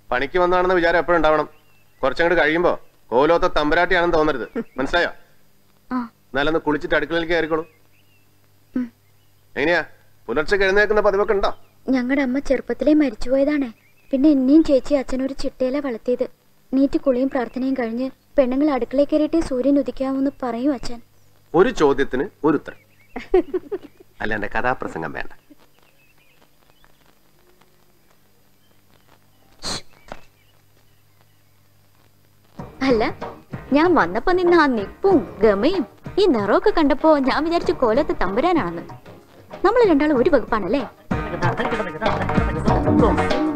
പണിക്ക് വന്നാണെന്ന വിചാരം എപ്പോഴും ഉണ്ടാവണം കുറച്ചങ്ങോട്ട് കഴിയുമ്പോ കോലോത്ത തമ്പരാട്ടിയാണെന്ന് തോന്നരുത് മനസ്സിലായോ ആ എന്നാലൊന്ന് കുളിച്ചിട്ട് അടുക്കളയിലേക്ക് കയറിക്കോളൂ എങ്ങനെയാ പുലർച്ചെ എഴുന്നേക്കുന്ന പതിവൊക്കെ ഉണ്ടോ ഞങ്ങളുടെ അമ്മ ചെറുപ്പത്തിലേ മരിച്ചുപോയതാണേ പിന്നെ എന്നെയും ചേച്ചി അച്ഛനൊരു ചിട്ടയില വളർത്തിയത് നീറ്റ് കുളിയും പ്രാർത്ഥനയും കഴിഞ്ഞ് പെണ്ണുങ്ങൾ അടുക്കളയിൽ കയറിയിട്ടേ സൂര്യൻ ഉദിക്കാവൂന്ന് പറയും അച്ഛൻ ഒരു ചോദ്യത്തിന് ഒരു ഉത്തരം അല്ലാണ്ട് കഥാപ്രസംഗം വേണ്ട അല്ല ഞാൻ വന്നപ്പോ നിന്ന് ആ നിപ്പും ഗമയും ഈ നിറമൊക്കെ കണ്ടപ്പോ ഞാൻ വിചാരിച്ചു കോലത്ത് തമ്പുരാനാണെന്ന് നമ്മൾ രണ്ടാളും ഒരു വകുപ്പാണല്ലേ